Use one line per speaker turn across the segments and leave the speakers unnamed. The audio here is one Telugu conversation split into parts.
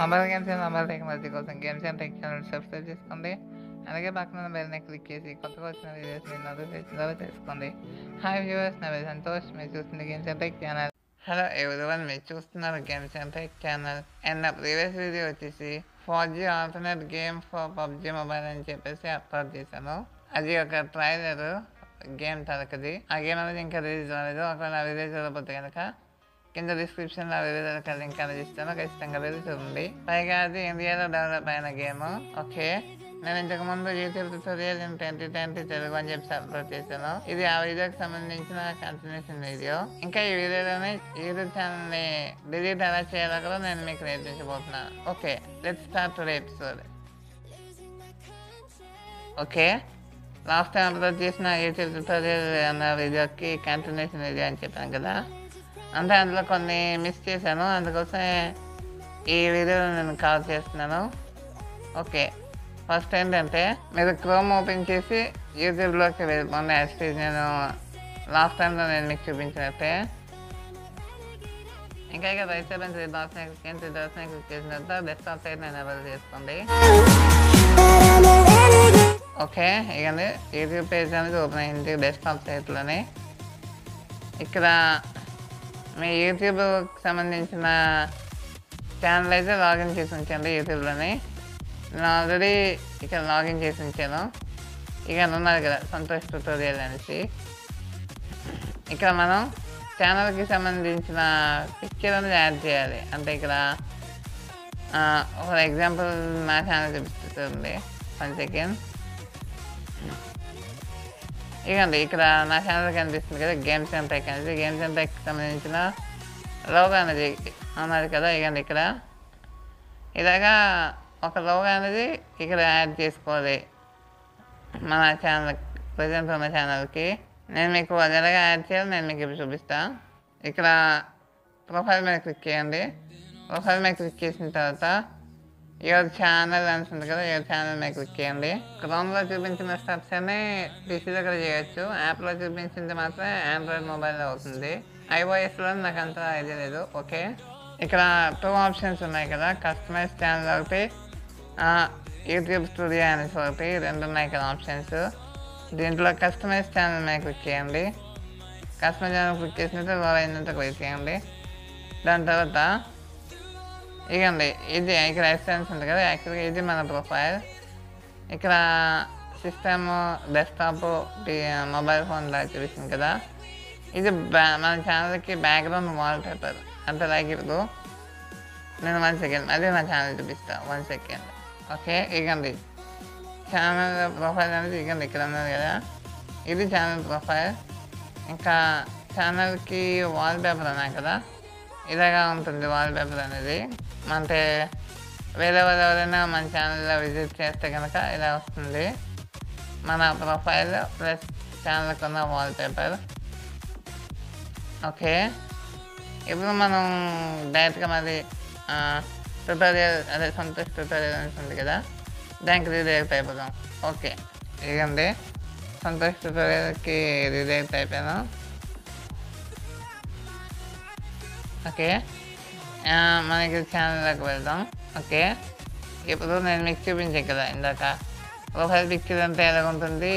Mobile games and mobile technology కోసం games and tech channel subscribe చేసుకోండి అలాగే పక్కన బెల్ని క్లిక్ చేసి కొత్తగా వచ్చిన వీడియోస్ మీ నోటిఫికేషన్ ద్వారా తెలుసుకోండి హాయ్ వ్యూవర్స్ నా పేరు సంతోష్ మీరు చూస్తుంది games and tech channel hello everyone మీరు చూస్తున్నారు games and tech channel and నా ప్రీవియస్ వీడియో వచ్చేసి four G alternate game for PUBG mobile అని చెప్పేసి అప్లోడ్ చేశాను అది ఒక ట్రైలర్ గేమ్ తరకది ఆ గేమ్ అనేది ఇంకా రిలీజ్ అవ్వలేదు ఒకవేళ రిలీజ్ అవ్వకపోతే కనుక కింద డిస్క్రిప్షన్లో వివిధ లింక్ అనేది ఇస్తాను ఖచ్చితంగా వెళ్ళి చూడండి పైగా అది ఇండియాలో డెవలప్ అయిన గేమ్ ఓకే నేను ఇంతకు ముందు YouTube tutorial in twenty twenty Telugu అని చెప్పి అప్లోడ్ చేశాను ఇది ఆ వీడియోకి సంబంధించిన కంటిన్యూషన్ వీడియో ఇంకా ఈ వీడియోలోనే యూట్యూబ్ ఛానల్ని డిలీట్ ఎలా చేయాలో కూడా నేను మీకు నేర్పించబోతున్నాను okay let start today episode okay last time upload చేసిన యూట్యూబ్ ట్యూటోరియల్ అన్న వీడియోకి కంటిన్యూషన్ వీడియో అని చెప్పాను కదా అంటే అందులో కొన్ని మిస్ చేశాను అందుకోసమే ఈ వీడియోలో నేను కాల్ చేస్తున్నాను ఓకే ఫస్ట్ ఏంటంటే మీరు క్రోమ్ ఓపెన్ చేసి యూట్యూబ్లోకి వెళ్ళిపోండి యాక్చువల్లీ నేను లాస్ట్ టైంలో నేను మీకు చూపించినట్టే ఇంకా ఇక రైట్ సైడ్ నుంచి డాట్స్ క్లిక్ డాట్స్ క్లిక్ చేసిన తర్వాత డెస్క్టాప్ సైడ్ నేను అవైల్ చేసుకోండి ఓకే ఇక యూట్యూబ్ పేజ్ అనేది ఓపెన్ అయింది డెస్క్టాప్ సైట్లోనే ఇక్కడ మీ యూట్యూబ్కి సంబంధించిన ఛానల్ అయితే లాగిన్ చేసి ఉంచండి యూట్యూబ్లోని నేను ఆల్రెడీ ఇక్కడ లాగిన్ చేసి ఉంచాను ఇక ఉన్నది కదా సంతోష్ ట్యూటోరియల్ అనేసి ఇక్కడ మనం ఛానల్కి సంబంధించిన పిక్చర్ అనేది యాడ్ చేయాలి అంటే ఇక్కడ ఫర్ ఎగ్జాంపుల్ నా ఛానల్ చూపిస్తుంది వన్ సెకండ్ ఇకండి ఇక్కడ నా ఛానల్ కనిపిస్తుంది కదా గేమ్స్ అండ్ టెక్ అనేది గేమ్స్ అండ్ టెక్ సంబంధించిన లోగో అనేది ఉన్నది కదా ఇకండి ఇక్కడ ఇలాగా ఒక లోగో అనేది ఇక్కడ యాడ్ చేసుకోవాలి మన ఛానల్ ప్రజెంట్ ఉన్న ఛానల్కి నేను మీకు అది ఎలాగా యాడ్ చేయాలి నేను మీకు ఇప్పుడు చూపిస్తాను ఇక్కడ ప్రొఫైల్ మీద క్లిక్ చేయండి ప్రొఫైల్ మీద క్లిక్ చేసిన తర్వాత యువర్ ఛానల్ అని ఉంది కదా యువర్ ఛానల్ మీద క్లిక్ చేయండి క్రోమ్లో చూపించిన స్టెప్స్ అన్ని పీసీలో కూడా చేయొచ్చు యాప్లో చూపించింది మాత్రమే ఆండ్రాయిడ్ మొబైల్లో అవుతుంది ఐఓఎస్లో నాకు అంత ఐడియా లేదు ఓకే ఇక్కడ టూ ఆప్షన్స్ ఉన్నాయి కదా కస్టమైజ్ ఛానల్ ఒకటి యూట్యూబ్ స్టూడియో అనేసి ఒకటి రెండు ఉన్నాయి కదా ఆప్షన్స్ దీంట్లో కస్టమైజ్ ఛానల్ మీద క్లిక్ చేయండి కస్టమైజ్ ఛానల్ క్లిక్ చేసినట్టు రోల్ అయినంత క్లిక్ చేయండి దాని తర్వాత ఇకండి ఇది ఇక్కడ ఎక్స్టెన్స్ ఉంది కదా యాక్చువల్గా ఇది మన ప్రొఫైల్ ఇక్కడ సిస్టమ్ డెస్క్టాప్ మొబైల్ ఫోన్ లాగా చూపిస్తుంది కదా ఇది బ్యా మన ఛానల్కి బ్యాక్గ్రౌండ్ వాల్ పేపర్ అంటే లైక్ ఇప్పుడు నేను వన్ సెకండ్ అదే నా ఛానల్ చూపిస్తాను వన్ సెకండ్ ఓకే ఇకండి ఛానల్ ప్రొఫైల్ అనేది ఇకండి ఇక్కడ ఉన్నది కదా ఇది ఛానల్ ప్రొఫైల్ ఇంకా ఛానల్కి వాల్ పేపర్ ఉన్నాయి కదా ఇలాగా ఉంటుంది వాల్ పేపర్ అనేది అంటే వేరే వాళ్ళు ఎవరైనా మన ఛానల్లో విజిట్ చేస్తే కనుక ఇలా వస్తుంది మన ప్రొఫైల్ ప్లస్ ఛానల్కి ఉన్న వాల్ పేపర్ ఓకే ఇప్పుడు మనం డైరెక్ట్గా మరి ట్యూటోరియల్ అదే సంతోష్ ట్యూటోరియల్ అని ఉంది కదా దానికి రీడైరెక్ట్ అయిపోదాం ఓకే ఇదండి సంతోష్ ట్యూటోరియల్కి రీడైరెక్ట్ అయిపోయాను ఓకే మనకి ఛానల్లోకి వెళ్దాం ఓకే ఇప్పుడు నేను మీకు చూపించాను కదా ఇందాక ప్రొఫైల్ పిక్చర్ అంతా ఎలా ఉంటుంది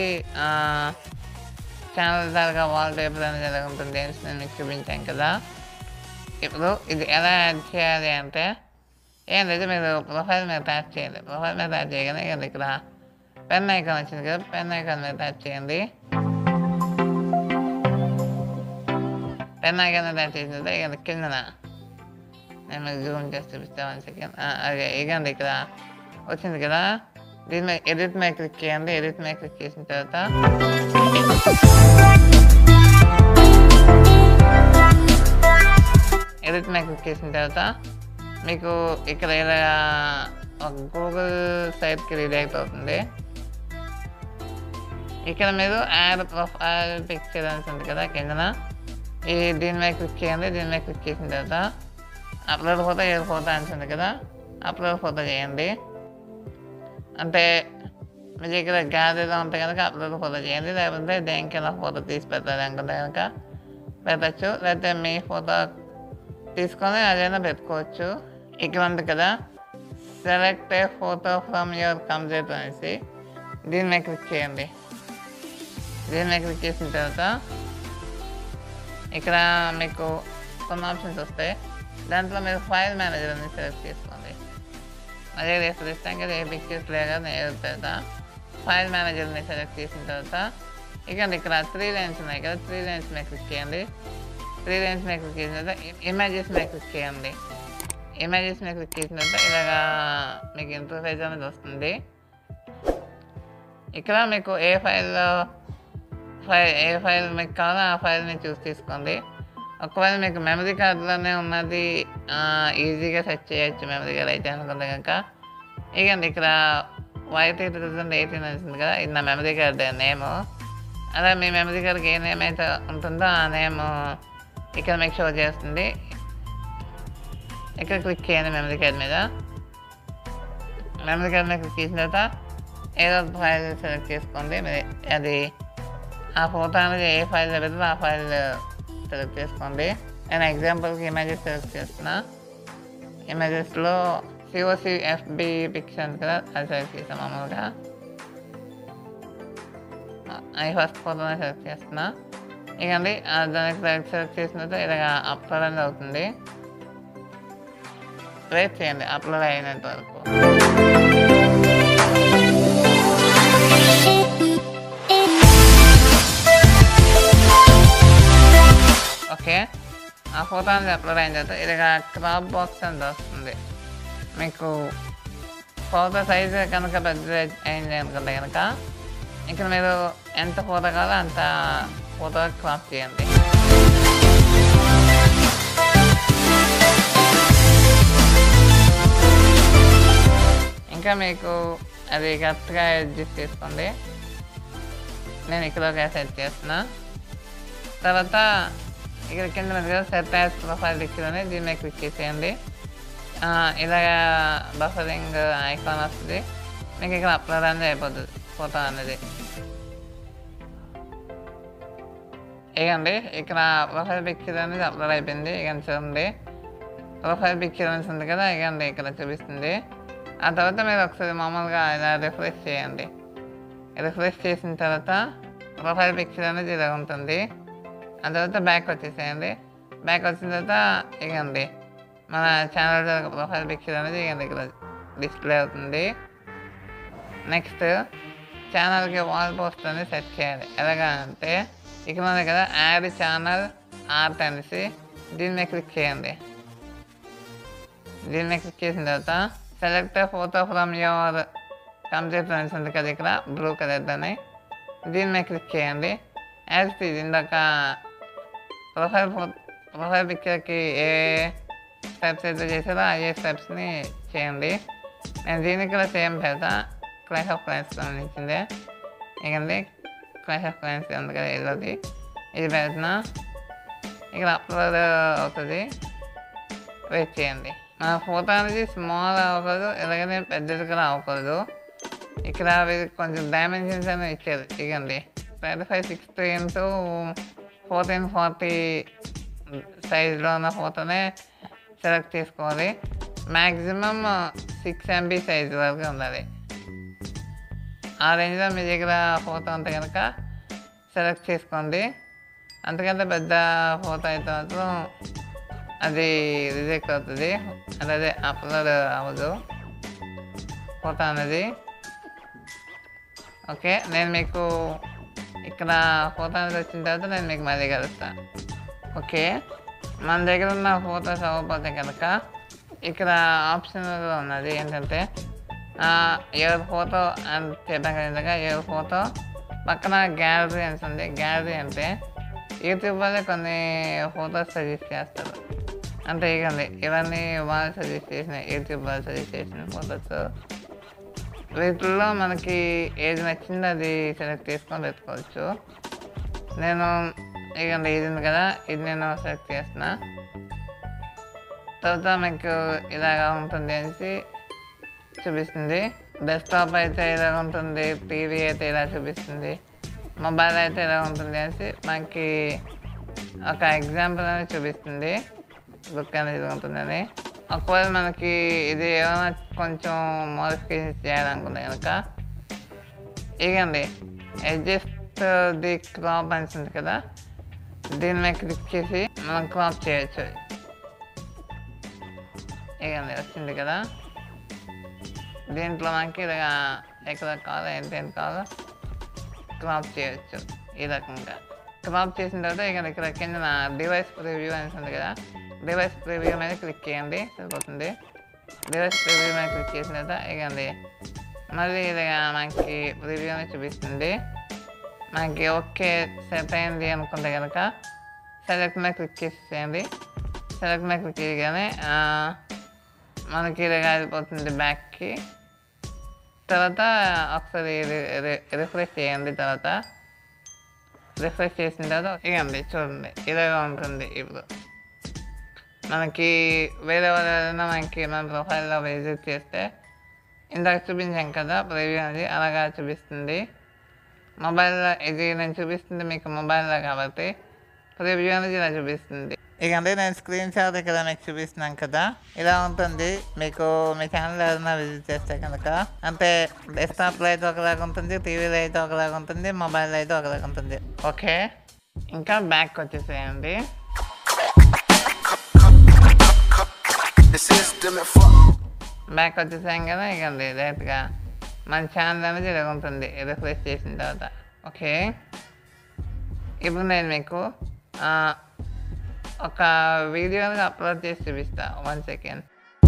ఛానల్ ద్వారా వాల్ పేపర్ అనేది ఎలా ఉంటుంది అని నేను మీకు చూపించాను కదా ఇప్పుడు ఇది ఎలా యాడ్ చేయాలి అంటే ఏం లేదు మీరు ప్రొఫైల్ మీద ట్యాప్ చేయాలి ప్రొఫైల్ మీద ట్యాప్ చేయగానే ఇక ఇక్కడ పెన్ ఐకాన్ వచ్చింది కదా పెన్ ఐకాన్ మీద ట్యాప్ చేయండి పెన్ ఐకాన్ ట్యాప్ చేసిన తర్వాత ఇక కిందన నేను మీకు జూమ్ చేసి చూపిస్తాను వన్ సెకండ్ అదే ఇగండి ఇక్కడ వచ్చింది కదా దీని మీద ఎడిట్ మీద క్లిక్ చేయండి ఎడిట్ మీద క్లిక్ చేసిన తర్వాత ఎడిట్ మీద క్లిక్ చేసిన తర్వాత మీకు ఇక్కడ ఇలా ఒక గూగుల్ సైట్కి రిడైరెక్ట్ అవుతుంది ఇక్కడ మీరు యాడ్ ప్రొఫైల్ పిక్చర్ అని ఉంది కదా కిందన ఈ దీని మీద క్లిక్ చేయండి దీని మీద క్లిక్ చేసిన తర్వాత అప్లోడ్ ఫోటో ఏ ఫోటో అని ఉంది కదా అప్లోడ్ ఫోటో చేయండి అంటే మీ దగ్గర గ్యాలరీలో ఉంటే కనుక అప్లోడ్ ఫోటో చేయండి లేకపోతే దేనికైనా ఫోటో తీసి పెట్టాలి అనుకుంటే కనుక పెట్టచ్చు లేకపోతే మీ ఫోటో తీసుకొని అదైనా పెట్టుకోవచ్చు ఇక్కడ ఉంది కదా select a photo from your computer అనేసి దీని మీద క్లిక్ చేయండి దీని మీద క్లిక్ చేసిన తర్వాత ఇక్కడ మీకు కొన్ని ఆప్షన్స్ వస్తాయి దాంట్లో మీరు ఫైల్ మేనేజర్ అని సెలెక్ట్ చేసుకోండి అదే రేపు ఇస్తాం కదా ఏ పిక్చర్స్ లేదా నేను తర్వాత ఫైల్ మేనేజర్ని సెలెక్ట్ చేసిన తర్వాత ఇక ఇక్కడ త్రీ లైన్స్ ఉన్నాయి కదా త్రీ లైన్స్ మీద క్లిక్ చేయండి త్రీ లైన్స్ మీద క్లిక్ చేసిన తర్వాత ఇమేజెస్ మీద క్లిక్ చేయండి ఇమేజెస్ మీద క్లిక్ చేసిన తర్వాత ఇలాగా మీకు ఇంటర్ఫేస్ అనేది వస్తుంది ఇక్కడ మీకు ఏ ఫైల్లో ఫైల్ ఏ ఫైల్ మీకు కావాలో ఆ ఫైల్ని చూసి తీసుకోండి ఒకవేళ మీకు మెమరీ కార్డులోనే ఉన్నది ఆ, ఈజీగా సెర్చ్ చేయొచ్చు మెమరీ కార్డ్ అయితే అనుకుంటే కనుక ఇకండి ఇక్కడ వైటీ టూ థౌజండ్ ఎయిటీన్ వచ్చింది కదా ఇది నా మెమరీ కార్డ్ నేమ్ అలా మీ మెమరీ కార్డ్కి ఏ నేమ్ అయితే ఉంటుందో ఆ నేమ్ ఇక్కడ మీకు షో చేస్తుంది ఇక్కడ క్లిక్ చేయండి మెమరీ కార్డ్ మీద మెమరీ కార్డ్ మీద క్లిక్ చేసిన తర్వాత ఏదో ఒక ఫైల్ సెలెక్ట్ చేసుకోండి మీరు అది ఆ ఫోటో అనేది ఏ ఫైల్ పెడుతుందో ఆ ఫైల్ సెలెక్ట్ చేసుకోండి నేను ఎగ్జాంపుల్కి ఇమేజెస్ సెలెక్ట్ చేస్తున్నా ఇమేజెస్లో సిఓసి ఎఫ్బి పిక్చర్ ఉంది కదా అది సెలెక్ట్ చేస్తాను మామూలుగా అది ఫస్ట్ ఫోటోని సెలెక్ట్ చేస్తున్నా ఇకండి ఆ దానికి సెలెక్ట్ సెలెక్ట్ చేసిన తర్వాత ఇలాగ అప్లోడ్ అనేది అవుతుంది వెయిట్ చేయండి అప్లోడ్ అయినంత వరకు ఓకే ఆ ఫోటో అనేది అప్లోడ్ అయిన తర్వాత ఇలాగ క్రాప్ బాక్స్ అనేది వస్తుంది మీకు ఫోటో సైజ్ కనుక పెద్ద అయింది అనుకుంటే కనుక ఇక్కడ మీరు ఎంత ఫోటో కావాలో అంత ఫోటో క్రాప్ చేయండి ఇంకా మీకు అది కరెక్ట్గా అడ్జస్ట్ చేసుకోండి నేను ఇక్కడ ఒక సెట్ చేస్తున్నా తర్వాత ఇక్కడ కింద ఉంది కదా సెట్ యాజ్ ప్రొఫైల్ పిక్చర్ అని దీని మీద క్లిక్ చేసేయండి ఆ, ఇలాగా బఫరింగ్ ఐకాన్ వస్తుంది మీకు ఇక్కడ అప్లోడ్ అనేది అయిపోతుంది ఫోటో అనేది ఇకండి ఇక్కడ ప్రొఫైల్ పిక్చర్ అనేది అప్లోడ్ అయిపోయింది ఇక చూడండి ప్రొఫైల్ పిక్చర్ అనేది ఉంది కదా ఇకండి ఇక్కడ చూపిస్తుంది ఆ తర్వాత మీరు ఒకసారి మామూలుగా ఇలా రిఫ్రెష్ చేయండి రిఫ్రెష్ చేసిన తర్వాత ప్రొఫైల్ పిక్చర్ అనేది ఇలా ఉంటుంది ఆ తర్వాత బ్యాక్ వచ్చేసేయండి బ్యాక్ వచ్చిన తర్వాత ఇకండి మన ఛానల్ ప్రొఫైల్ పిక్చర్ అనేది ఇకండి ఇక్కడ డిస్ప్లే అవుతుంది నెక్స్ట్ ఛానల్కి వాల్ పోస్ట్ అనేది సెట్ చేయాలి ఎలాగా అంటే ఇక్కడ ఉంది కదా యాడ్ ఛానల్ ఆర్ట్ అనేసి దీని మీద క్లిక్ చేయండి దీని మీద క్లిక్ చేసిన తర్వాత select photo from your computer అని ఉంది కదా ఇక్కడ బ్లూ కలర్ అని దీని మీద క్లిక్ చేయండి యాజ్ ఇది ఇందాక ప్రొఫైల్ ఫో ప్రొఫైల్ పిక్చర్కి ఏ స్టెప్స్ అయితే చేసారో అయ్యే స్టెప్స్ని చేయండి నేను దీనికి కూడా సేమ్ పెడతా క్లాష్ ఆఫ్ క్లైన్స్ సంబంధించిందే ఇకండి క్లాష్ ఆఫ్ క్లైన్స్ ఉంది కదా ఇదొకటి ఇది పెడుతున్నా ఇక్కడ అప్లోడ్ అవుతుంది వెయిట్ చేయండి మన ఫోటో అనేది స్మాల్ అవ్వకూడదు ఎలాగనే పెద్దది కూడా అవ్వకూడదు ఇక్కడ వీరికి కొంచెం డైమెన్షన్స్ అనేవి ఇచ్చారు ఇకండి thirty five sixty into fourteen forty సైజులో ఉన్న ఫోటోనే సెలెక్ట్ చేసుకోవాలి మ్యాక్సిమం సిక్స్ ఎంబీ సైజ్ వరకు ఉండాలి ఆ రేంజ్లో మీ దగ్గర ఫోటో ఉంటే కనుక సెలెక్ట్ చేసుకోండి అంతకంటే పెద్ద ఫోటో అయితే మాత్రం అది రిజెక్ట్ అవుతుంది అంటే అదే అప్లోడ్ అవ్వదు ఫోటో అనేది ఓకే నేను మీకు ఇక్కడ ఫోటో అనేది వచ్చిన తర్వాత నేను మీకు మళ్ళీ కలుస్తాను ఓకే మన దగ్గర ఉన్న ఫోటోస్ అవ్వకపోతే కనుక ఇక్కడ ఆప్షన్ ఉన్నది ఏంటంటే ఎవరి ఫోటో అని చెప్పాక విధంగా ఎవరి ఫోటో పక్కన గ్యాలరీ అని ఉంది గ్యాలరీ అంటే యూట్యూబ్ వాళ్ళే కొన్ని ఫొటోస్ సజెస్ట్ చేస్తారు అంటే ఇకండి ఇవన్నీ వాళ్ళు సజెస్ట్ చేసిన యూట్యూబ్ వాళ్ళు సజెస్ట్ చేసిన ఫొటోస్ వీటిల్లో మనకి ఏది నచ్చిందో అది సెలెక్ట్ చేసుకొని పెట్టుకోవచ్చు నేను ఇకండి ఇది ఉంది కదా ఇది నేను సెలెక్ట్ చేస్తున్నా తర్వాత మీకు ఇలాగా ఉంటుంది అనేసి చూపిస్తుంది డెస్క్టాప్ అయితే ఇలా ఉంటుంది టీవీ అయితే ఇలా చూపిస్తుంది మొబైల్ అయితే ఇలా ఉంటుంది అనేసి మనకి ఒక ఎగ్జాంపుల్ అనేది చూపిస్తుంది బుక్ అనేది ఉంటుందని ఒకవేళ మనకి ఇది ఏమైనా కొంచెం మోడిఫికేషన్ చేయాలనుకుంటే కనుక ఇగండి అడ్జస్ట్ ది క్రాప్ అని ఉంది కదా దీని మీద క్లిక్ చేసి మనం క్రాప్ చేయొచ్చు ఇగండి వచ్చింది కదా దీంట్లో మనకి ఇలాగా ఎక్కడ కావాలో ఎంత ఎంత కావాలో క్రాప్ చేయొచ్చు ఈ రకంగా క్రాప్ చేసిన తర్వాత ఇక ఇక్కడ కింద డివైస్ ప్రివ్యూ అని ఉంది కదా డివైస్ ప్రివ్యూ మీద క్లిక్ చేయండి సరిపోతుంది డివైస్ ప్రివ్యూ మీద క్లిక్ చేసిన తర్వాత ఇకండి మళ్ళీ ఇలాగా మనకి ప్రివ్యూ అనేది చూపిస్తుంది మనకి ఓకే సెట్ అయింది అనుకుంటే కనుక సెలెక్ట్ మీద క్లిక్ చేసేయండి సెలెక్ట్ మీద క్లిక్ చేయగానే ఆ, మనకి ఇలాగా వెళ్ళిపోతుంది బ్యాక్కి తర్వాత ఒకసారి రిఫ్రెష్ చేయండి తర్వాత రిఫ్రెష్ చేసిన తర్వాత ఇకండి చూడండి ఇలాగా ఉంటుంది ఇప్పుడు మనకి వేరే వాళ్ళైనా మనకి మన ప్రొఫైల్లో విజిట్ చేస్తే ఇందాక చూపించాం కదా ప్రివ్యూ అనేది అలాగా చూపిస్తుంది మొబైల్లో ఇది నేను చూపిస్తుంది మీకు మొబైల్లో కాబట్టి ప్రివ్యూ అనేది ఇలా చూపిస్తుంది ఇక అంటే నేను స్క్రీన్ షాట్ ఇక్కడ మీకు చూపిస్తున్నాను కదా ఇలా ఉంటుంది మీకు మీ ఛానల్ ఏదైనా విజిట్ చేస్తే కనుక అంటే డెస్క్టాప్లో అయితే ఒకలాగా ఉంటుంది టీవీలో అయితే ఒకలాగా ఉంటుంది మొబైల్లో అయితే ఒకలాగా ఉంటుంది ఓకే ఇంకా బ్యాక్ వచ్చేసేయండి
The system and fuck.
Back వచ్చేసాం కదా ఇక డైరెక్ట్గా మన ఛానల్ అనేది ఇలా ఉంటుంది రిఫ్రెష్ చేసిన తర్వాత ఓకే ఇప్పుడు నేను మీకు ఆ, ఒక వీడియోని అప్లోడ్ చేసి చూపిస్తా వన్ సెకండ్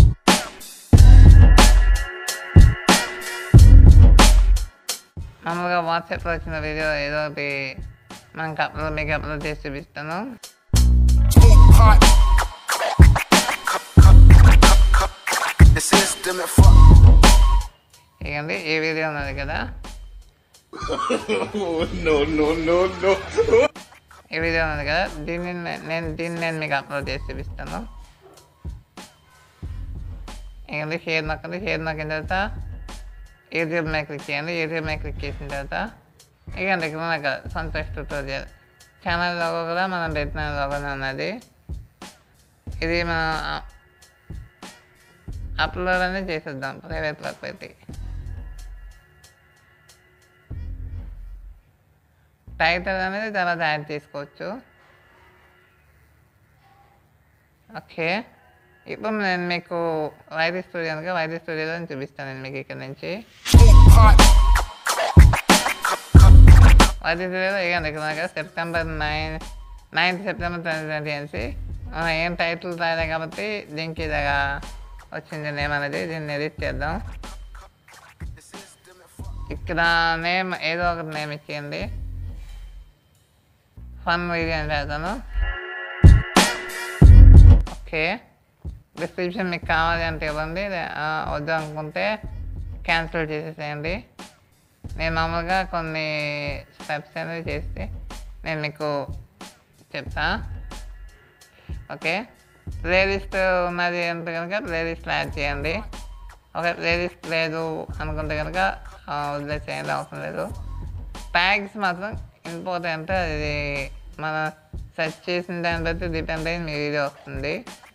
మామూలుగా వాట్సాప్లో వచ్చిన వీడియో ఏదో ఒకటి మనకి అప్లోడ్ మీకు అప్లోడ్ చేసి చూపిస్తాను
Too hot. The system and fuck.
ఇకండి ఈ వీడియో ఉన్నది కదా
Oh, no, no, no, no.
ఈ వీడియో ఉంది కదా దీన్ని నే- నేను దీన్ని నేను మీకు అప్లోడ్ చేసి చూపిస్తాను ఇంకండి షేర్ నొక్కండి షేర్ నొక్కిన తర్వాత యూట్యూబ్ మీద క్లిక్ చేయండి యూట్యూబ్ మీద క్లిక్ చేసిన తర్వాత ఇకండి ఇక్కడ నాకు సంతోష్ ట్యూటోరియల్ ఛానల్ లోగో కూడా మనం పెట్టిన లోగోనే ఉన్నది ఇది మనం అప్లోడ్ అనేది చేసేద్దాం ప్రైవేట్లోకి పెట్టి టైటిల్ అనేది తర్వాత యాడ్ చేసుకోవచ్చు ఓకే ఇప్పుడు నేను మీకు వైరీ స్టూడియో అనగా వైరీ స్టూడియోలో చూపిస్తాను నేను మీకు ఇక్కడ నుంచి
Too hot.
వైరీ స్టూడియోలో ఇక ఇక్కడ నాకు September nine ninth September twenty twenty అనేసి మనం ఏం టైటిల్ రాయలే కాబట్టి దీనికి ఇలాగా వచ్చింది నేమ్ అనేది దీన్ని ఎడిట్ చేద్దాం
The system and fuck.
ఇక్కడ నేమ్ ఏదో ఒకటి నేమ్ ఇచ్చేయండి ఫన్ వీడియో అని పెడతాను ఓకే డిస్క్రిప్షన్ మీకు కావాలి అంటే ఇవ్వండి లే- ఆ, వద్దు అనుకుంటే క్యాన్సిల్ చేసేసేయండి నేను మామూలుగా కొన్ని స్టెప్స్ అనేవి చేస్తే నేను మీకు చెప్తా ఓకే ప్లేలిస్ట్ ఉన్నది అంటే కనుక ప్లేలిస్ట్ యాడ్ చేయండి ఒక ప్లేలిస్ట్ లేదు అనుకుంటే కనుక ఆ, వదిలేసేయండి అవసరం లేదు ట్యాగ్స్ మాత్రం ఇంపార్టెంట్ అది మన సెర్చ్ చేసిన దాన్ని బట్టి డిపెండ్ అయ్యి మీ వీడియో వస్తుంది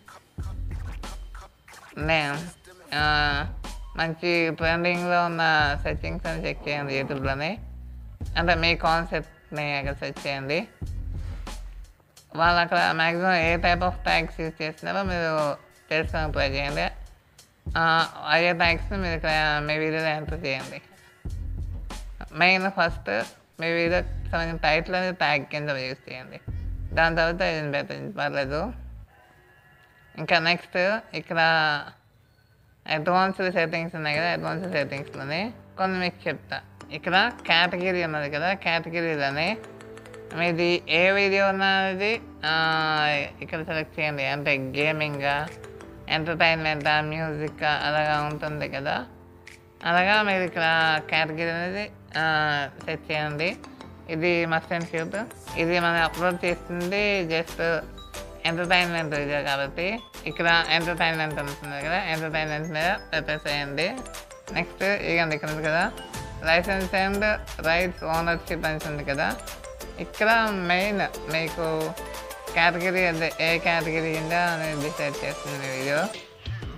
నేను ఆ, మంచి ట్రెండింగ్లో ఉన్న సెట్టింగ్స్ అని చెక్ చేయండి యూట్యూబ్లోనే అంటే మీ కాన్సెప్ట్ని అక్కడ సెర్చ్ చేయండి వాళ్ళు అక్కడ మ్యాక్సిమం ఏ టైప్ ఆఫ్ ట్యాగ్స్ యూజ్ చేస్తున్నారో మీరు తెలుసుకొని ట్రై చేయండి ఆ, అయ్యే ట్యాగ్స్ మీరు ఇక్కడ మీ వీడియోలో ఎంటర్ చేయండి మెయిన్ ఫస్ట్ మీ వీడియో సంబంధించిన టైటిల్ అనేది ట్యాగ్ కింద యూజ్ చేయండి దాని తర్వాత ఇది పెట్టండి పర్లేదు ఇంకా నెక్స్ట్ ఇక్కడ అడ్వాన్స్డ్ సెట్టింగ్స్ ఉన్నాయి కదా అడ్వాన్స్డ్ సెట్టింగ్స్లోనే కొన్ని మీకు చెప్తా ఇక్కడ కేటగిరీ ఉన్నది కదా కేటగిరీలోనే మీది ఏ వీడియో ఉన్నది ఆ, ఇక్కడ సెలెక్ట్ చేయండి అంటే గేమింగా ఎంటర్టైన్మెంటా మ్యూజిక్ అలాగా ఉంటుంది కదా అలాగా మీరు ఇక్కడ కేటగిరీ అనేది సెట్ చేయండి ఇది మస్ట్ అండ్ క్యూట్ ఇది మనం అప్లోడ్ చేస్తుంది జస్ట్ ఎంటర్టైన్మెంట్ వీడియో కాబట్టి ఇక్కడ ఎంటర్టైన్మెంట్ ఉంటుంది కదా ఎంటర్టైన్మెంట్ మీద పెట్టేసేయండి నెక్స్ట్ ఇకండి ఇక్కడ ఉంది కదా లైసెన్స్ అండ్ రైట్స్ ఓనర్షిప్ అని ఉంది కదా ఇక్కడ మెయిన్ మీకు కేటగిరీ అదే ఏ కేటగిరీ ఉందో అనేది డిసైడ్ చేస్తుంది వీడియో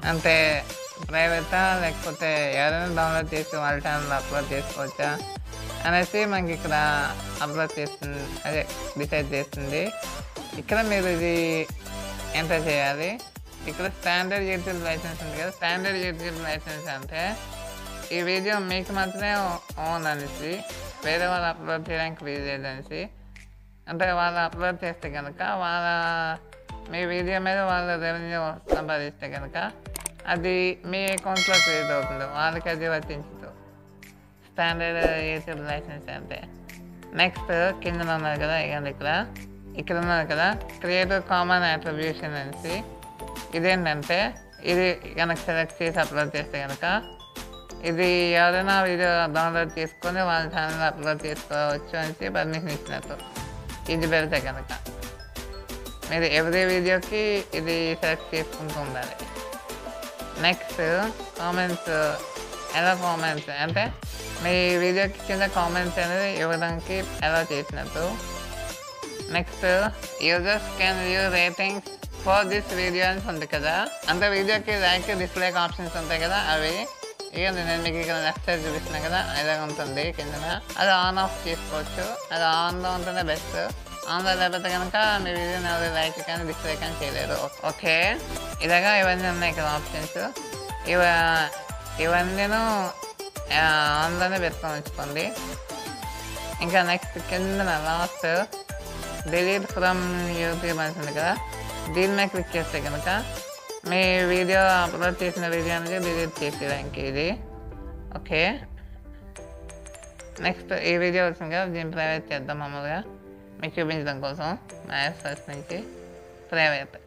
అంటే ప్రైవేటా లేకపోతే ఎవరైనా డౌన్లోడ్ చేసి వాళ్ళ ఛానల్ అప్లోడ్ చేసుకోవచ్చా అనేసి మనకి ఇక్కడ అప్లోడ్ చేస్తుంది అదే డిసైడ్ చేస్తుంది ఇక్కడ మీరు ఇది ఎంటర్ చేయాలి ఇక్కడ స్టాండర్డ్ యూట్యూబ్ లైసెన్స్ ఉంది కదా స్టాండర్డ్ యూట్యూబ్ లైసెన్స్ అంటే ఈ వీడియో మీకు మాత్రమే ఓన్ అనేసి వేరే వాళ్ళు అప్లోడ్ చేయడానికి వీలు లేదనేసి అంటే వాళ్ళు అప్లోడ్ చేస్తే కనుక వాళ్ళ మీ వీడియో మీద వాళ్ళ రెవెన్యూ సంపాదిస్తే కనుక అది మీ అకౌంట్లో క్రియేట్ అవుతుంది వాళ్ళకి అది వర్తించదు స్టాండర్డ్ యూట్యూబ్ లైసెన్స్ అంటే నెక్స్ట్ కింద ఉన్నారు కదా ఇక ఇక్కడ ఇక్కడ ఉన్నారు కదా క్రియేటివ్ కామన్ అట్రిబ్యూషన్ అనేసి ఇదేంటంటే ఇది కనుక సెలెక్ట్ చేసి అప్లోడ్ చేస్తే కనుక ఇది ఎవరైనా వీడియో డౌన్లోడ్ చేసుకొని వాళ్ళ ఛానల్ అప్లోడ్ చేసుకోవచ్చు అనేసి పర్మిషన్ ఇచ్చినట్టు ఇది పెడితే కనుక మీరు ఎవ్రీ వీడియోకి ఇది సెలెక్ట్ చేసుకుంటూ ఉండాలి నెక్స్ట్ కామెంట్స్ ఎలా కామెంట్స్ అంటే మీ వీడియోకి కింద కామెంట్స్ అనేది ఇవ్వడానికి ఎలా చేసినట్టు next users can view ratings for this video అని ఉంది కదా అంటే వీడియోకి లైక్ డిస్లైక్ ఆప్షన్స్ ఉంటాయి కదా అవి ఇక నేను మీకు ఇక్కడ లెఫ్ట్ సైడ్ చూపిస్తున్నా కదా ఇలాగ ఉంటుంది కింద అది ఆన్ ఆఫ్ చేసుకోవచ్చు అది ఆన్లో ఉంటేనే బెస్ట్ ఆన్లో లేకపోతే కనుక మీ వీడియోని ఎవరు లైక్ కానీ డిస్లైక్ కానీ చేయలేరు ఓకే ఇలాగా ఇవన్నీ ఉన్నాయి ఇక్కడ ఆప్షన్స్ ఇవ ఇవన్నీను ఆన్లోనే పెట్టుకొని ఉంచుకోండి ఇంకా నెక్స్ట్ కింద లాస్ట్ డిలీట్ ఫ్రమ్ యూట్యూబ్ అని ఉంది కదా దీని మీద క్లిక్ చేస్తే కనుక మీ వీడియో అప్లోడ్ చేసిన వీడియో అనేది డిలీట్ చేసేదానికి ఇది ఓకే నెక్స్ట్ ఈ వీడియో వచ్చింది కదా దీన్ని ప్రైవేట్ చేద్దాం మామూలుగా మీకు చూపించడం కోసం మ్యాథ్స్ ఫస్ట్ నుంచి ప్రైవేట్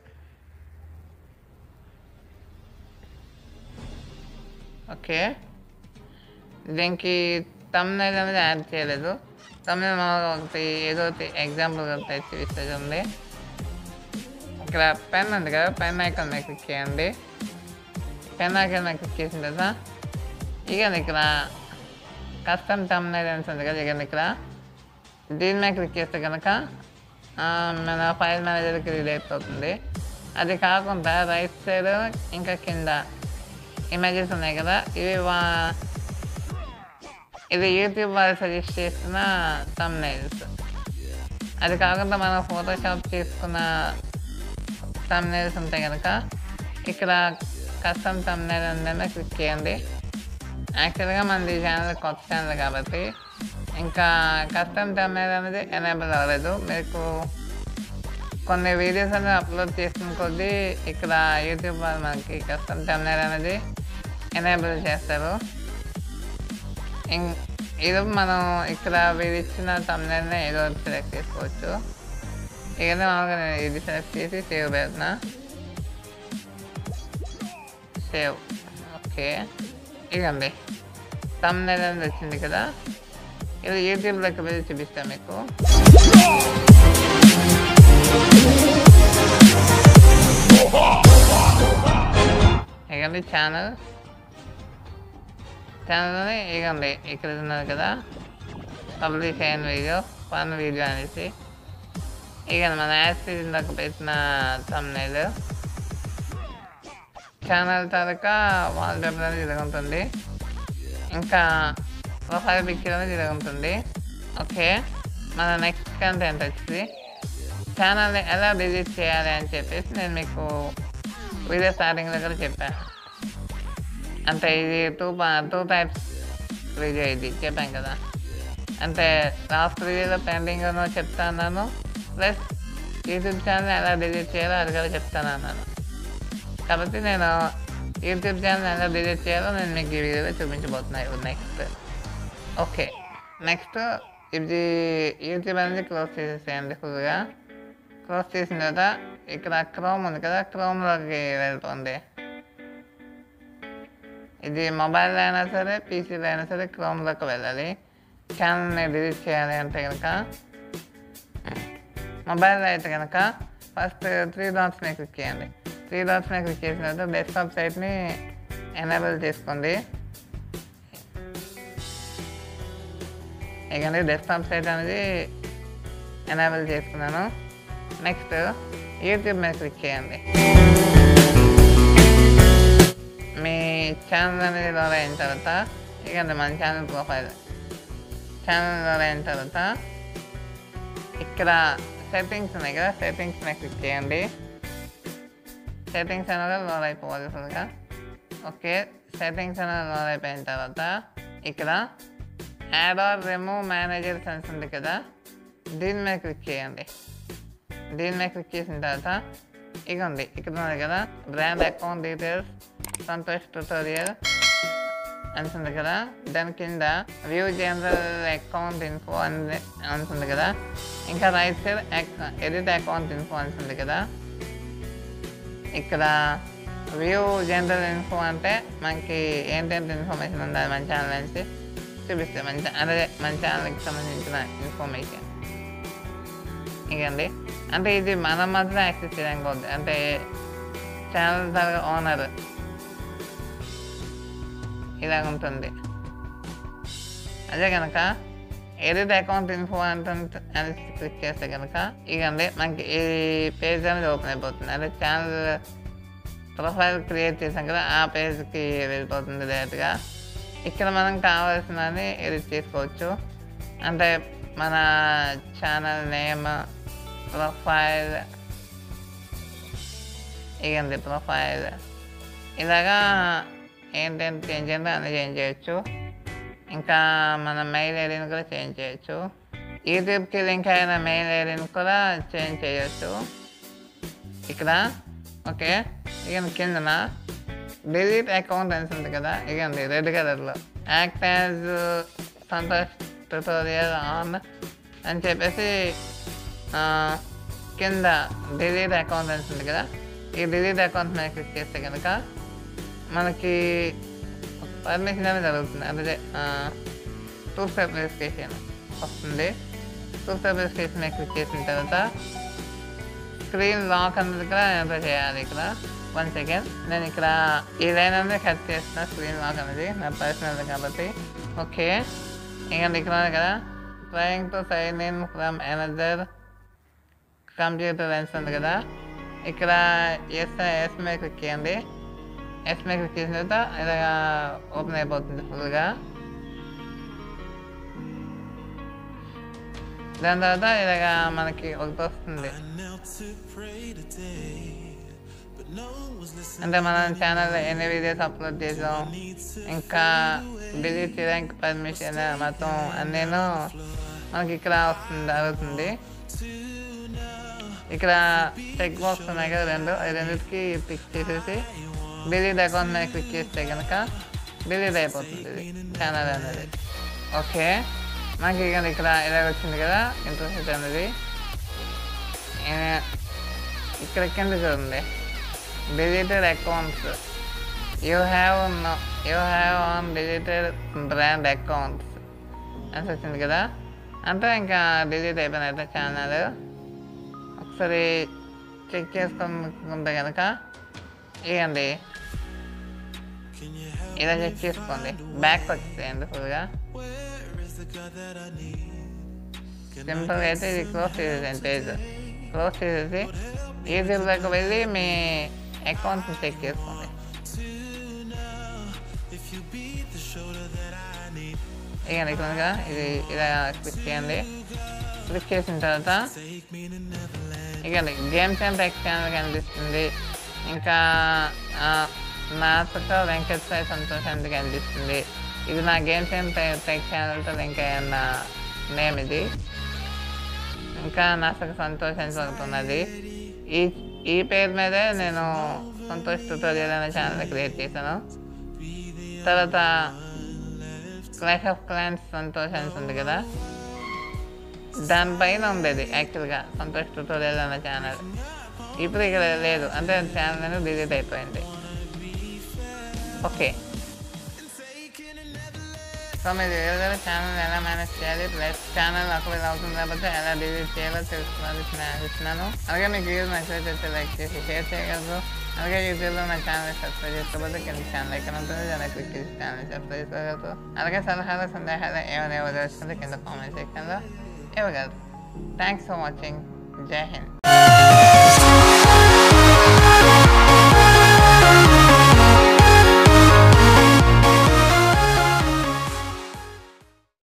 ఓకే దీనికి తమ్నైల్ అనేది యాడ్ చేయలేదు తమ్నైల్ మామూలుగా ఒకటి ఏదో ఒకటి ఎగ్జాంపుల్ ఒకటి చూపిస్తుంది ఉంది ఇక్కడ పెన్ ఉంది కదా పెన్ ఐకాన్ మీద క్లిక్ చేయండి పెన్ ఐకాన్ మీద క్లిక్ చేసిన తర్వాత ఇక ఇక్కడ కస్టమ్ తమ్నైల్ అని ఉంది కదా ఇక ఇక్కడ దీని మీద క్లిక్ చేస్తే కనుక ఆ, మన ఫైల్ మేనేజర్కి రిలేట్ అవుతుంది అది కాకుండా రైట్ సైడ్ ఇంకా కింద ఇమేజెస్ ఉన్నాయి కదా ఇవి వా ఇది యూట్యూబ్ వాళ్ళు సజెస్ట్ చేస్తున్న తమ్నైల్స్ అది కాకుండా మనం ఫోటోషాప్ చేసుకున్న తమ్నైల్స్ ఉంటాయి కనుక ఇక్కడ కస్టమ్ తమ్నైల్ ఉందని క్లిక్ చేయండి యాక్చువల్గా మనది ఛానల్ కొత్త ఛానల్ కాబట్టి ఇంకా కస్టమ్ తమ్నైల్ అనేది ఎనేబుల్ అవ్వలేదు మీకు కొన్ని వీడియోస్ అనేది అప్లోడ్ చేసిన కొద్దీ ఇక్కడ యూట్యూబ్ వాళ్ళు మనకి కస్టమ్ తమ్నైల్ అనేది ఎనేబుల్ చేస్తారు ఇం- ఇది మనం ఇక్కడ వీరు ఇచ్చిన తమ్నైల్ని ఏదో ఒకటి సెలెక్ట్ చేసుకోవచ్చు ఇక మామూలుగా నేను ఇది సెలెక్ట్ చేసి సేవ్ పెడుతున్నా సేవ్ ఓకే ఇకండి తమ్నైల్ అనేది వచ్చింది కదా ఇది యూట్యూబ్లోకి వెళ్ళి చూపిస్తాను మీకు ఇకండి ఛానల్ ఛానల్ని ఇకండి ఇక్కడ ఉన్నది కదా పబ్లిష్ అయిన వీడియో ఫన్ వీడియో అనేసి ఇక మన యాడ్స్ ఇందాక పెట్టిన తమ్నైల్ ఛానల్ తాలూకా వాల్ పేపర్ అనేది ఇలా ఉంటుంది ఇంకా ప్రొఫైల్ పిక్చర్ అనేది ఇలా ఉంటుంది ఓకే మన నెక్స్ట్ కంటెంట్ వచ్చి ఛానల్ని ఎలా డిలీట్ చేయాలి అని చెప్పేసి నేను మీకు వీడియో స్టార్టింగ్ దగ్గర చెప్పాను అంటే ఇది టూ టూ టైప్స్ వీడియో ఇది చెప్పాను కదా అంటే లాస్ట్ వీడియోలో పెండింగ్ను చెప్తా అన్నాను ప్లస్ యూట్యూబ్ ఛానల్ ఎలా డిలీట్ చేయాలో అది కూడా చెప్తాను అన్నాను కాబట్టి నేను యూట్యూబ్ ఛానల్ ఎలా డిలీట్ చేయాలో నేను మీకు ఈ వీడియోలో చూపించబోతున్నాను నెక్స్ట్ ఓకే నెక్స్ట్ ఇది యూట్యూబ్ అనేది క్లోజ్ చేసేసేయండి ఫుల్గా క్లోజ్ చేసిన తర్వాత ఇక్కడ క్రోమ్ ఉంది కదా క్రోమ్లోకి వెళ్తుంది ఇది మొబైల్ అయినా సరే పీసీలో అయినా సరే క్రోమ్లోకి వెళ్ళాలి ఛానల్ని డిలీట్ చేయాలి అంటే కనుక మొబైల్లో అయితే కనుక ఫస్ట్ త్రీ డాట్స్ మీద క్లిక్ చేయండి త్రీ డాట్స్ మీద క్లిక్ చేసిన తర్వాత డెస్క్టాప్ సైట్ని ఎనేబుల్ చేసుకోండి ఇకండి డెస్క్టాప్ సైట్ అనేది ఎనేబుల్ చేసుకున్నాను నెక్స్ట్ యూట్యూబ్ మీద క్లిక్ చేయండి ఛానల్ అనేది లోడ్ అయిన తర్వాత ఇక మన ఛానల్ ప్రొఫైల్ ఛానల్ లోడ్ అయిన తర్వాత ఇక్కడ సెట్టింగ్స్ ఉన్నాయి కదా సెట్టింగ్స్ మీద క్లిక్ చేయండి సెట్టింగ్స్ అనేది లోడ్ అయిపోవాలి ఫుల్గా ఓకే సెట్టింగ్స్ అనేది లోడ్ అయిపోయిన తర్వాత ఇక్కడ add or remove managers ఉంది కదా దీని మీద క్లిక్ చేయండి దీని మీద క్లిక్ చేసిన తర్వాత ఇక ఉంది ఇక్కడ ఉంది కదా brand account details Santosh tutorial అని ఉంది కదా దాని కింద వ్యూ జనరల్ అకౌంట్ ఇన్ఫో అని ఉంటుంది కదా ఇంకా right side edit account info అని ఉంది కదా ఇక్కడ వ్యూ జనరల్ ఇన్ఫో అంటే మనకి ఏంటంటే ఇన్ఫర్మేషన్ ఉండాలి మన ఛానల్ నుంచి చూపిస్తే మన ఛా- అదే మన ఛానల్కి సంబంధించిన ఇన్ఫర్మేషన్ ఇకండి అంటే ఇది మనం మాత్రం యాక్సెస్ చేయడానికి అవుతుంది అంటే ఛానల్ తరగా ఓనర్ ఇలాగ ఉంటుంది అదే కనుక ఎడిట్ అకౌంట్ ఇన్ఫో అంటే అని క్లిక్ చేస్తే కనుక ఇకండి మనకి ఈ పేజ్ అనేది ఓపెన్ అయిపోతుంది అంటే ఛానల్ ప్రొఫైల్ క్రియేట్ చేసాం కదా ఆ పేజ్కి వెళ్ళిపోతుంది డైరెక్ట్గా ఇక్కడ మనం కావాల్సినవి ఎడిట్ చేసుకోవచ్చు అంటే మన ఛానల్ నేమ్ ప్రొఫైల్ ఇకండి ప్రొఫైల్ ఇలాగా ఏంటంటే చేంజ్ చేయాలో అన్నీ చేంజ్ చేయొచ్చు ఇంకా మన మెయిల్ ఐడిని కూడా చేంజ్ చేయొచ్చు యూట్యూబ్కి లింక్ అయిన మెయిల్ ఐడిని కూడా చేంజ్ చేయొచ్చు ఇక్కడ ఓకే ఇక కిందన డిలీట్ అకౌంట్ అని ఉంది కదా ఇకండి రెడ్ కలర్లో act as Santosh tutorial on అని చెప్పేసి ఆ, కింద డిలీట్ అకౌంట్ అని ఉంది కదా ఈ డిలీట్ అకౌంట్ మీద క్లిక్ చేస్తే కనుక మనకి పర్మిషన్ అనేది జరుగుతుంది అదే టూ స్టెప్ వెరిఫికేషన్ వస్తుంది టూ స్టెప్ వెరిఫికేషన్ మీద క్లిక్ చేసిన తర్వాత స్క్రీన్ లాక్ అనేది కూడా ఎంటర్ చేయాలి ఇక్కడ వన్ సెకండ్ నేను ఇక్కడ ఈ లైన్ అనేది కట్ చేస్తున్నా స్క్రీన్ లాక్ అనేది నా పర్సనల్ కాబట్టి ఓకే ఇంకా ఇక్కడ ఉంది కదా trying to sign in from another computer lens ఉంది కదా ఇక్కడ ఎస్ ఎస్ మీద క్లిక్ చేయండి ఎస్ మీద క్లిక్ చేసిన తర్వాత ఇలాగా ఓపెన్ అయిపోతుంది ఫుల్గా దాని తర్వాత ఇలాగా మనకి ఒకటి వస్తుంది అంటే మనం ఛానల్లో ఎన్ని వీడియోస్ అప్లోడ్ చేసాం ఇంకా డిలీట్ చేయడానికి పర్మిషన్ మొత్తం అన్నీను మనకి ఇక్కడ వస్తుంది అడుగుతుంది ఇక్కడ చెక్ బాక్స్ ఉన్నాయి కదా రెండు ఈ రెండింటికి క్లిక్ చేసేసి డిలీట్ అకౌంట్ మీద క్లిక్ చేస్తే కనుక డిలీట్ అయిపోతుంది ఇది ఛానల్ అనేది ఓకే మనకి ఇక ఇక్కడ ఇలా వచ్చింది కదా ఇంట్రెస్ట్ అనేది ఏ- ఇక్కడ కింద చూడండి deleted accounts you have you have on deleted brand accounts అని వచ్చింది కదా అంటే ఇంకా డిలీట్ అయిపోయినట్టు ఛానల్ ఒకసారి చెక్ చేసుకుంటే కనుక ఇవ్వండి ఇలా చెక్ చేసుకోండి బ్యాక్ వచ్చేయండి ఫుల్గా సింపుల్గా అయితే ఇది క్లోజ్ చేసేది పేజ్ క్లోజ్ చేసేసి యూట్యూబ్లోకి వెళ్ళి మీ అకౌంట్ని చెక్ చేసుకోండి ఇక ఇక్కడ ఉంది కదా ఇది ఇలా క్లిక్ చేయండి క్లిక్ చేసిన తర్వాత ఇక గేమ్స్ అండ్ టెక్ ఛానల్ కనిపిస్తుంది ఇంకా ఆ, నాతో వెంకట్ సాయి సంతోష్ అంత కనిపిస్తుంది ఇది నా గేమ్స్ అండ్ టెక్ ఛానల్తో లింక్ అయిన నేమ్ ఇది ఇంకా నాసక సంతోష్ అని చదువుతున్నది ఈ ఈ పేరు మీదే నేను సంతోష్ ట్యూటోరియల్ అనే ఛానల్ క్రియేట్ చేశాను తర్వాత క్లాష్ ఆఫ్ క్లాన్స్ సంతోష్ అని ఉంది కదా దానిపైన ఉండేది యాక్చువల్గా సంతోష్ ట్యూటోరియల్ అనే ఛానల్ ఇప్పుడు ఇక్కడ లేదు అంటే ఛానల్ అనేది డిలీట్ అయిపోయింది ఓకే సో మీరు ఏదైనా ఛానల్ ఎలా మేనేజ్ చేయాలి ప్లస్ ఛానల్ అక్కడ అవుతుంది కాబట్టి ఎలా డిలీట్ చేయాలో తెలుసుకోవాలి ఇస్తున్నాను అలాగే మీకు వీడియో నచ్చినట్లయితే లైక్ చేసి షేర్ చేయగలరు అలాగే యూట్యూబ్లో నా ఛానల్ సబ్స్క్రైబ్ చేసుకోకపోతే కింద ఛానల్ ఎక్కడ ఉంటుంది దాన్ని క్లిక్ చేసి ఛానల్ సబ్స్క్రైబ్ చేసుకోగలరు అలాగే సలహాలు సందేహాలు ఏమైనా ఇవ్వదలుచుకుంటే కింద కామెంట్ సెక్షన్లో ఇవ్వగలరు థ్యాంక్స్ ఫర్ వాచింగ్ జై హింద్